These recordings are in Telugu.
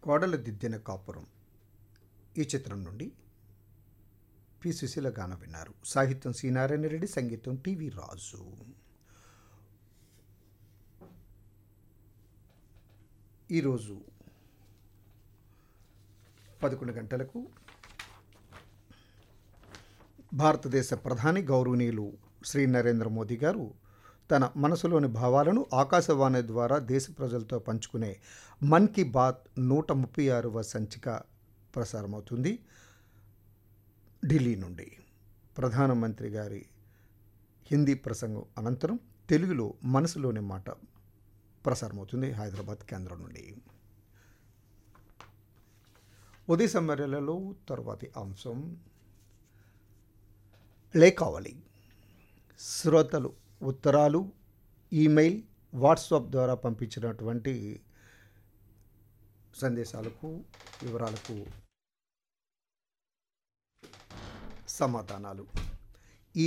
కోడల దిద్దిన కాపురం ఈ చిత్రం నుండి పి సుశీల గానం విన్నారు సాహిత్యం సి నారాయణ రెడ్డి సంగీతం టివి రాజు ఈరోజు పదకొండు గంటలకు భారతదేశ ప్రధాని గౌరవనీయులు శ్రీ నరేంద్ర మోదీ గారు తన మనసులోని భావాలను ఆకాశవాణి ద్వారా దేశ ప్రజలతో పంచుకునే మన్ కీ బాత్ నూట ముప్పై ఆరవ సంచిక ప్రసారమవుతుంది ఢిల్లీ నుండి ప్రధానమంత్రి గారి హిందీ ప్రసంగం అనంతరం తెలుగులో మనసులోని మాట ప్రసారమవుతుంది హైదరాబాద్ కేంద్రం నుండి ఉదయ సమ్మర్యాలలో తర్వాతి అంశం లేఖావళి శ్రోతలు ఉత్తరాలు ఈమెయిల్ వాట్సాప్ ద్వారా పంపించినటువంటి సందేశాలకు వివరాలకు సమాధానాలు ఈ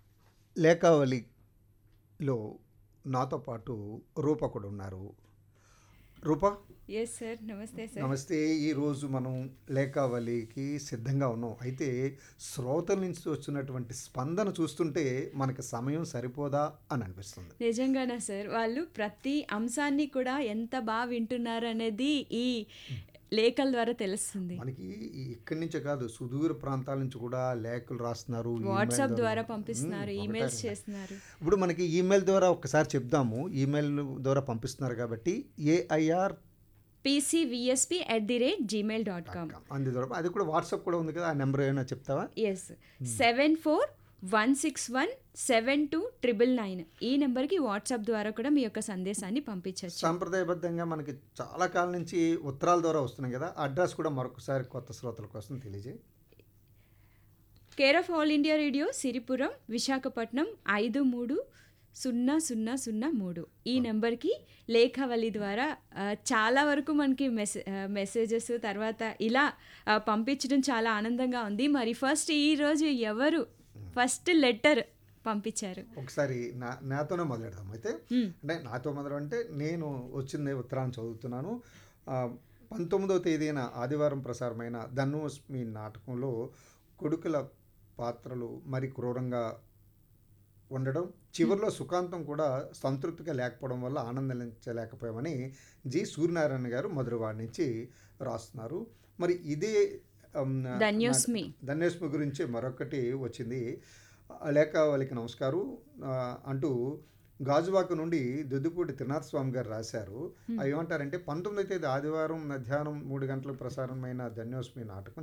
లేఖావళిలో నాతో పాటు రూప కూడా ఉన్నారు రూప ఎస్ సార్ నమస్తే సార్ నమస్తే ఈరోజు మనం లేఖావళికి సిద్ధంగా ఉన్నాం అయితే శ్రోతల నుంచి వచ్చినటువంటి స్పందన చూస్తుంటే మనకి సమయం సరిపోదా అని అనిపిస్తుంది నిజంగానా సార్ వాళ్ళు ప్రతి అంశాన్ని కూడా ఎంత బాగా వింటున్నారు అనేది ఈ లేఖల ద్వారా తెలుస్తుంది మనకి ఈ ఇక్కడి నుంచే కాదు సుదూర ప్రాంతాల నుంచి కూడా లేఖలు రాస్తున్నారు ఈమెయిల్ వాట్సాప్ ద్వారా పంపిస్తున్నారు మ్మ్, ఈమెయిల్స్ ఒకటే. చేస్తున్నారు ఇప్పుడు మనకి ఈమెయిల్ ద్వారా ఒకసారి చెప్దాము ఈమెయిల్ ద్వారా పంపిస్తున్నారు కాబట్టి AIR PCVSP at the rate Gmail dot com అంది ద్వారా అది కూడా వాట్సాప్ కూడా ఉంది కదా ఆ నెంబర్ ఏమైనా చెప్తావా yes seven four one six one seven two triple nine ఈ నెంబర్కి వాట్సాప్ ద్వారా కూడా మీ యొక్క సందేశాన్ని పంపించవచ్చు సాంప్రదాయబద్ధంగా మనకి చాలా కాలం నుంచి ఉత్తరాల ద్వారా వస్తున్నాయి కదా అడ్రస్ కూడా మరొకసారి కొత్త శ్రోతల కోసం తెలియజేయి care of all India radio Siripuram Visakhapatnam ఐదు మూడు సున్నా సున్నా సున్నా మూడు ఈ నెంబర్కి లేఖావళి ద్వారా ఆ, చాలా వరకు మనకి మెసే మెసేజెస్ తర్వాత ఇలా ఆ, పంపించడం చాలా ఆనందంగా ఉంది మరి ఫస్ట్ ఈరోజు ఎవరు ఫస్ట్ లెటర్ పంపించారు ఒకసారి నా నాతోనే మొదలెడదాం అయితే మ్మ్. అంటే నాతో మొదలు అంటే నేను వచ్చింది ఉత్తరాన్ని చదువుతున్నాను ఆ, పంతొమ్మిదవ తేదీన ఆదివారం ప్రసారమైన ధనుష్మి నాటకంలో కొడుకుల పాత్రలు మరి క్రూరంగా ఉండడం చివరిలో సుఖాంతం కూడా సంతృప్తిగా లేకపోవడం వల్ల ఆనందించలేకపోయామని జి సూర్యనారాయణ గారు మధురవాడి నుంచి రాస్తున్నారు మరి ఇదే ఉమ్, ధన్యోస్మి. నా- ధన్యోస్మి గురించి మరొకటి వచ్చింది ఆ లేఖ వాళ్ళకి నమస్కారం ఆ, అంటూ గాజువాక నుండి దుద్దుపూడి త్రినాథ్ స్వామి గారు రాశారు అవి ఏమంటారంటే పంతొమ్మిది తేదీ ఆదివారం మధ్యాహ్నం మూడు గంటలకు ప్రసారమైన ధన్యోస్మి నాటకం